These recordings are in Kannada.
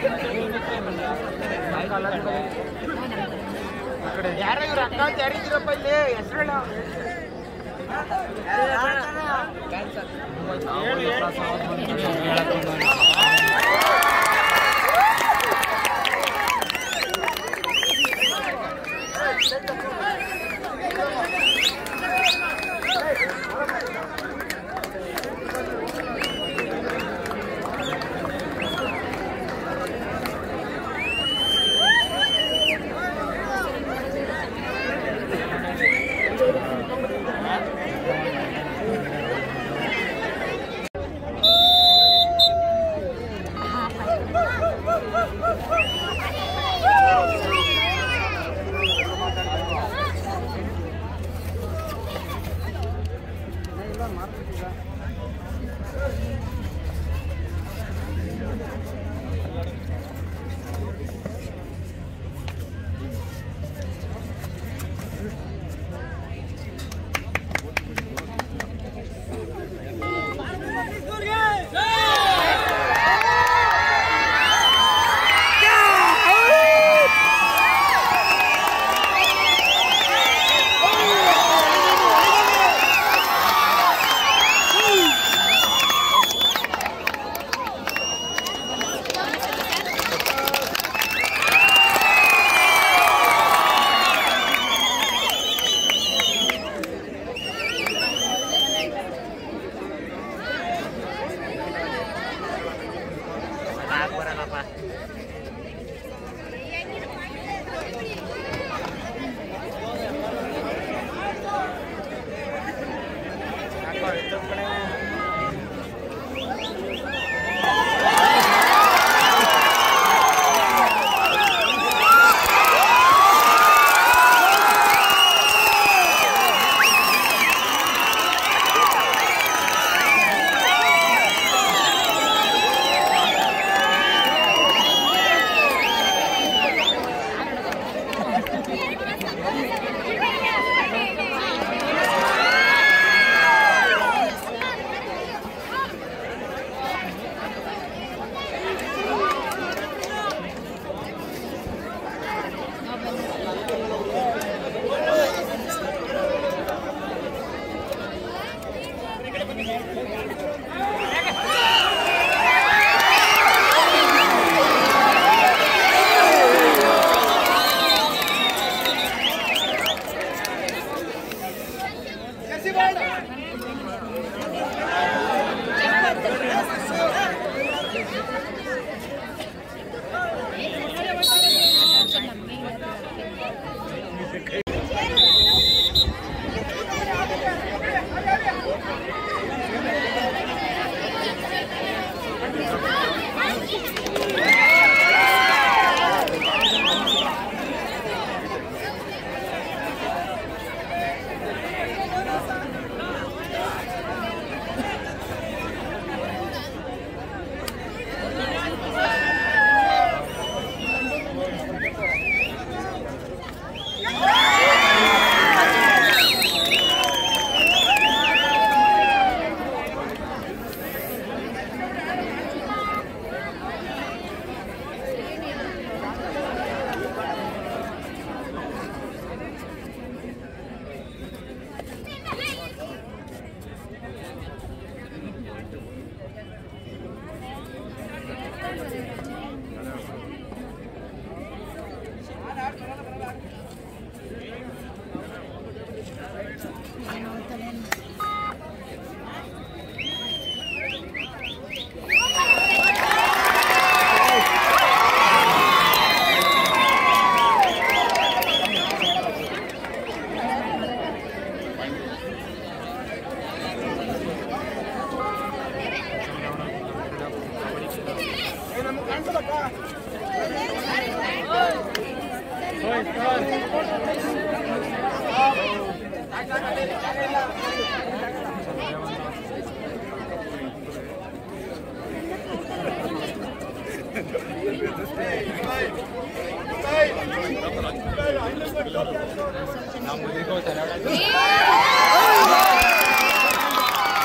ಯಾರ ಇವ್ರ ಅಕ್ಕ ಅಂತ ಯಾರಿದ್ದೀರಪ್ಪ ಇಲ್ಲಿ ಹೆಸರು ಹೇಳ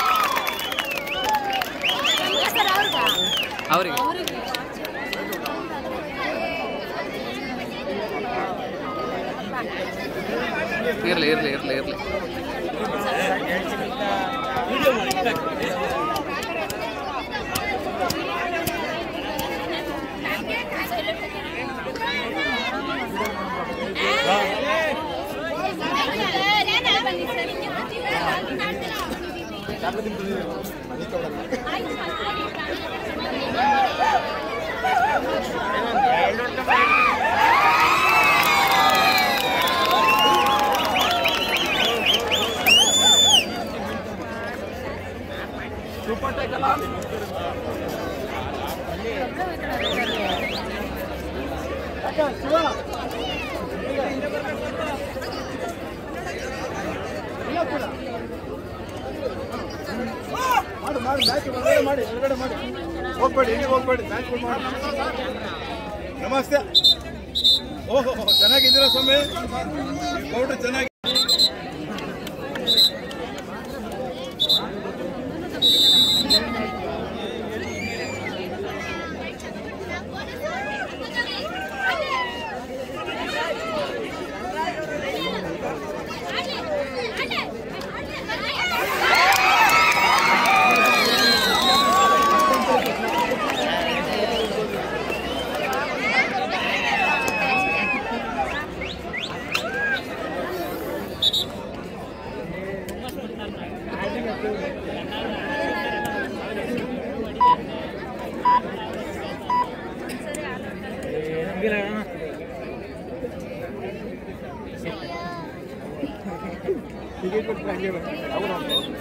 ಅವ್ರಿಗೆ ಅವರಿಗೆ ಇರ್ಲಿ ಇರ್ಲಿ ಇರ್ಲಿ ಇರ್ಲಿ ಮಾಡು ಮಾಡು ಮ್ಯಾಚ್ ಒಳಗಡೆ ಮಾಡಿ ಒಳಗಡೆ ಮಾಡಿ ಹೋಗ್ಬೇಡಿ ಎಲ್ಲಿ ಹೋಗ್ಬೇಡಿ ಮ್ಯಾಚ್ ಮಾಡಿ ನಮಸ್ತೆ ಓಹೋ ಚೆನ್ನಾಗಿದ್ದೀರಾ ಸ್ವಾಮಿ ಗೌಡ್ರು ಚೆನ್ನಾಗಿ ಟಿಕೆಟ್ ಕೊಟ್ಟರೆ ಹಂಗೆ ಅವರು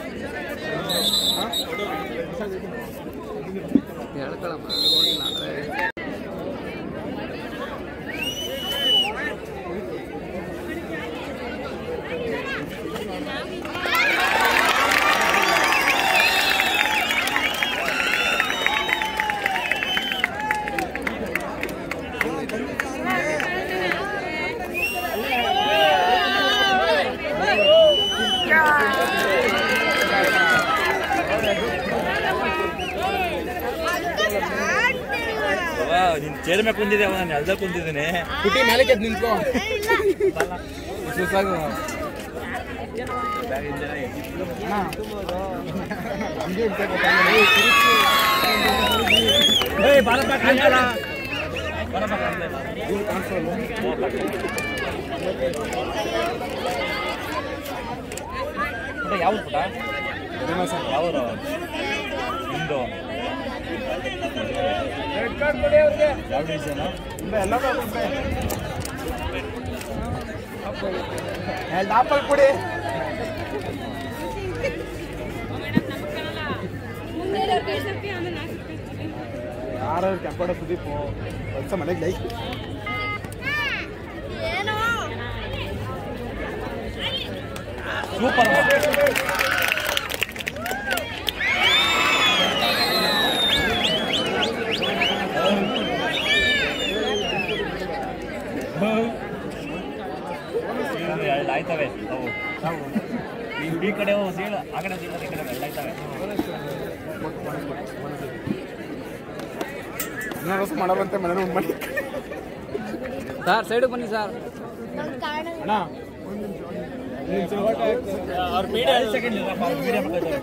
ಹೇಳ್ಕೊಳಮ್ಮ ಆಗೋದಿಲ್ಲ ಅಂದ್ರೆ ನಿನ್ ಚೇರ್ ಮೇಲೆ ಕುಂತಿದ್ದೆ ಅವ ನಾನು ನೆಲದಲ್ಲಿ ಕುಂತಿದ್ದೀನಿ ಪುಟಿ ಮೇಲೆ ಕೆದ್ದು ನಿಂತ್ಕೋ ಸುಸಾಗು ಏಯ್ ಬಾಲಪ್ಪ ಕಾಣ್ತಲ್ಲ ಪುಟ ಯಾವ ಪುಟ ಯಾವರು ನಿಂದು ಯಾವ ಡಿವಿಷನ್ ಎರಡು ಆಪಲ್ ಕೊಡಿ ಯಾರು ಕೆಂಪಡ ಸುದೀಪ್ ಒಂದ್ಸ ಮನೆಗೆ ಲೈಕ್ ಸೂಪರ್ ಎರಡು ಆಯ್ತವೆ ಅವು ಈ- ಈ ಕಡೆ ಅವು ಸೀಳ ಆ ಕಡೆ ಸೀಳ ಈ ಕಡೆ ಎರಡು ಆಯ್ತವೆ ಅನ್ನ ರಸ ಮಾಡಬಂತೆ ಮನೆ ಉಂಟು ಮಾಡಿ ಸರ್ ಸೈಡ್ ಬನ್ನಿ ಸರ್ ಅಣ್ಣ ಅವ್ರ ಮೀಡಿಯಾ ಐದು ಸೆಕೆಂಡ್ ಅವ್ರ ಮೀಡಿಯಾ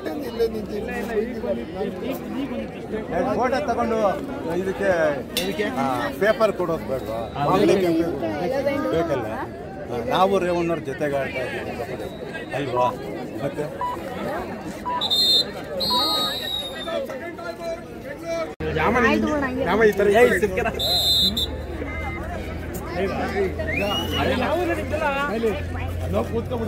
ಎರಡು ಫೋಟೋ ತಗೊಂಡು ಇದಕ್ಕೆ ಪೇಪರ್ ಕೊಡೋದು ಬೇಡವಾ ಮಾಮೂಲಿ ಕೆಂಪು ಬೇಕಲ್ಲ ಹಾ, ನಾವು ರೇವಣ್ಣವ್ರ ಜೊತೆಗೆ ಆಡ್ತಾ ಇದ್ದೀವಿ ಕಬಡ್ಡಿ. ಅಲ್ವಾ ಮತ್ತೆ ಯಾಮ ಯಾಮ ಈ ಥರ ನಾವು ಕೂತ್ಕೊಂಡ್ಬಿಡು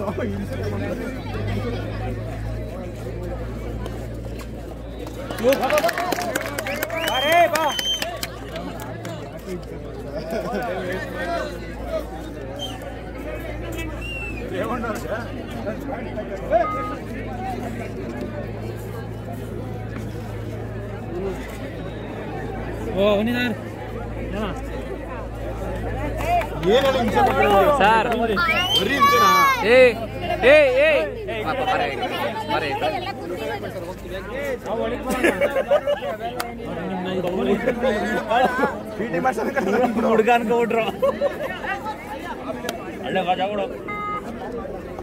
ಓ ಬನ್ನಿ ಸರ್ ಏನೆಲ್ಲ ಹಿಂಸೆ ಕೊಟ್ಟಿರೋದು? ಸರ್ ಬರೀ ಹಿಂಸೆನಾ? ಏ ಏ ಏ ಪಾಪ ಬರೇ ಬರೇ PT ಮಾಡ್ಸೋದು ಕಷ್ಟ. ಹುಡುಗ ಅನ್ಕೊಬಿಟ್ರು ಒಳ್ಳೆ ಮಜಾ ಕೊಡು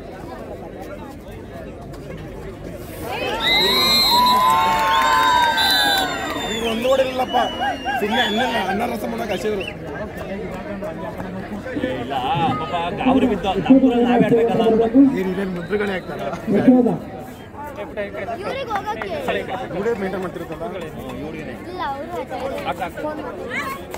ಈಗ ಒಂದು ನೋಡಿರಲಿಲ್ಲಪ್ಪ ಸುಮ್ಮನೆ ಅನ್ನ ಅನ್ನ ರಸ ಮಾಡಕ್ಕೆ ಹಸಿದ್ರು ಇಲ್ಲ ಪಾಪ ಗಾಬರಿ ಬಿದ್ದು ನಮ್ಮೂರಲ್ಲಿ ನಾವೇ ಆಡ್ಬೇಕಲ್ಲ ಅಂತ ಏನು ಇದೇನು ಮುದ್ರೆಗಳೇ ಆಗ್ತಾರ ಇವ್ರಿಗೆ ಹೋಗಕ್ಕೆ ಇವರೇ ಮೇಂಟೈನ್ ಮಾಡ್ತಿರ್ತಲ್ಲ ಇಲ್ಲ ಅವರು ಫೋನ್ ಮಾಡಿ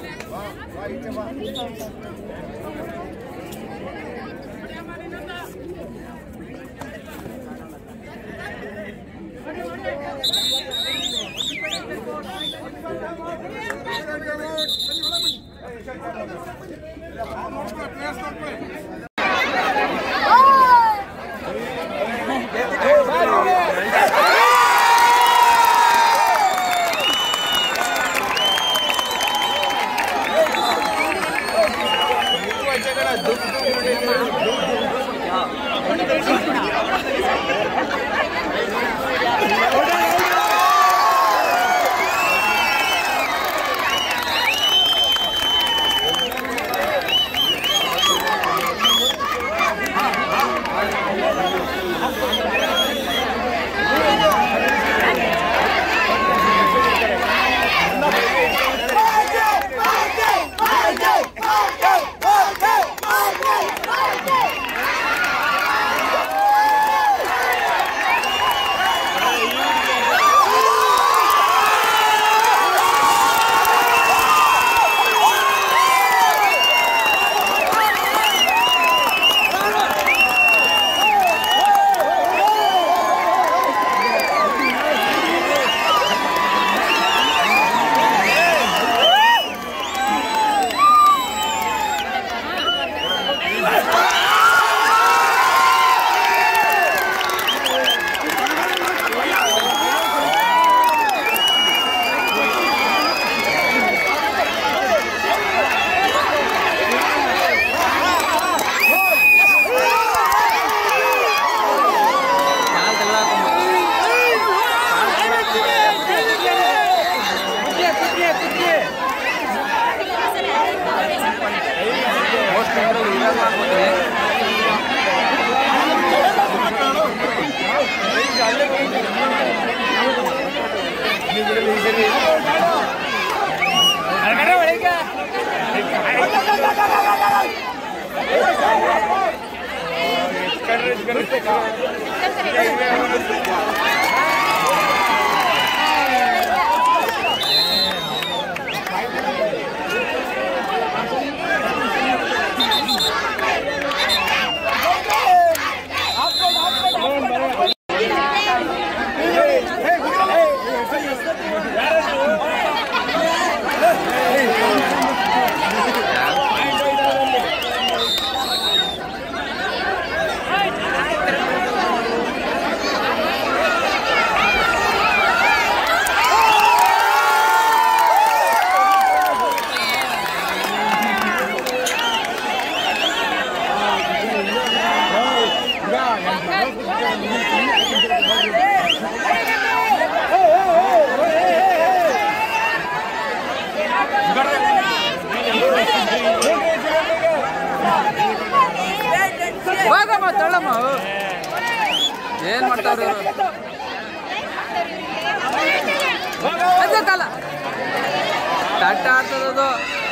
ಹೋಗಮ್ಮ ತಳ್ಳಮ್ಮ ಏನ್ ಮಾಡ್ತಾವ್ರಿ ಇವ್ರು? ಅದೇ ಕಾಲ ತಟ್ಟ ಆಡ್ತದದು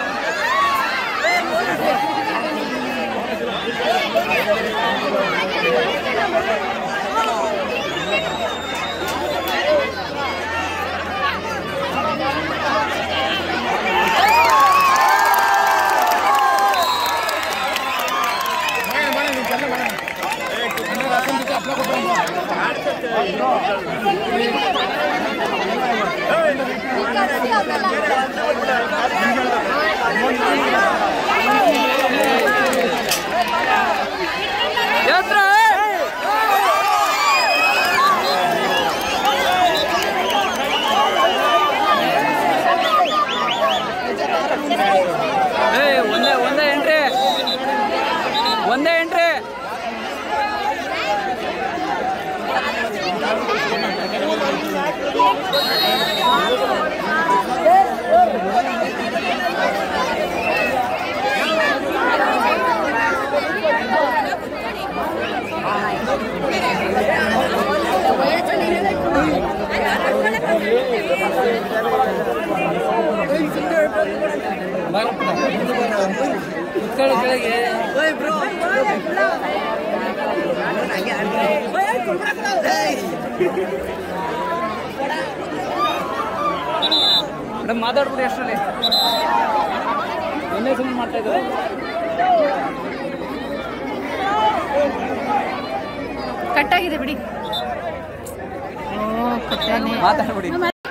ಎತ್ರ ಏ ಒಂದೇ ಒಂದೇ ಎಂಟ್ರಿ ಒಂದೇ ಎಂಟ್ರಿ ವಯಸ್ಸಲ್ಲಿ ಕುತ್ಕೊಳ್ಳೋ ಕೆಳಗೆ ಮೇಡಮ್ ಮಾತಾಡ್ಬಿಡಿ ಅಷ್ಟರಲ್ಲಿ ಒಂದೇ ಸುಮ್ಮನೆ ಮಾಡ್ತಾ ಇದ್ದಾರೆ ಕಟ್ಟಾಗಿದೆ ಬಿಡಿ ಓ ಕಟ್ಟಾನೆ ಮಾತಾಡ್ಬಿಡಿ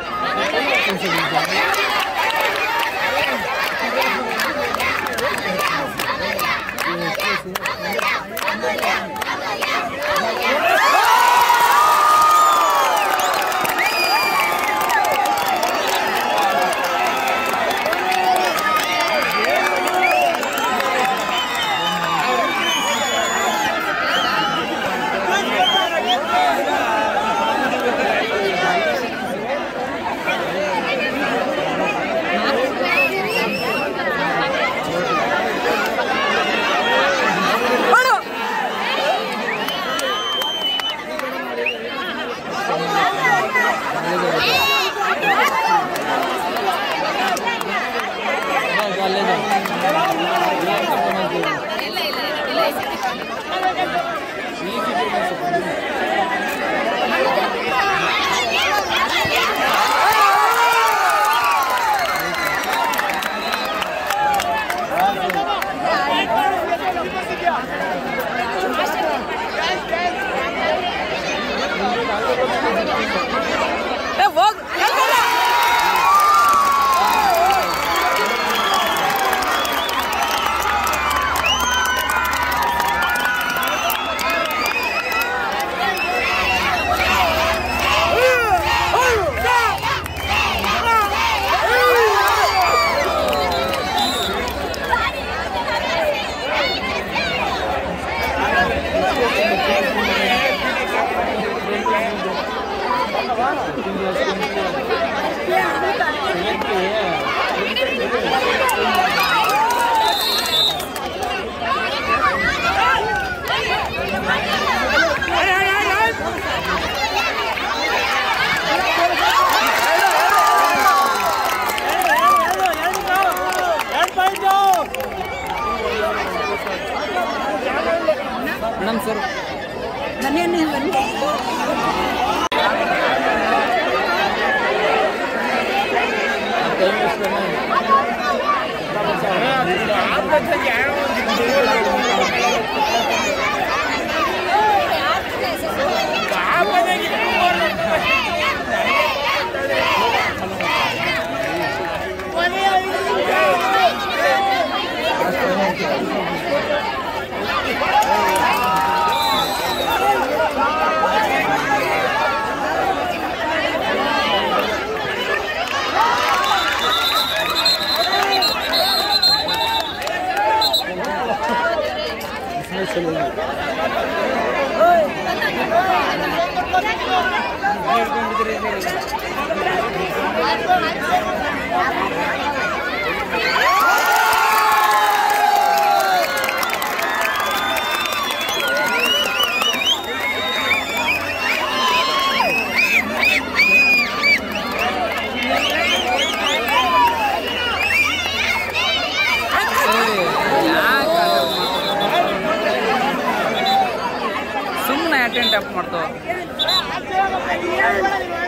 ಮೇಡಮ್ ಸರ್ ಸುಮ್ಮನೆ ಅಟೆಂಡ್ ಅಪ್ ಮಾಡ್ತಾವ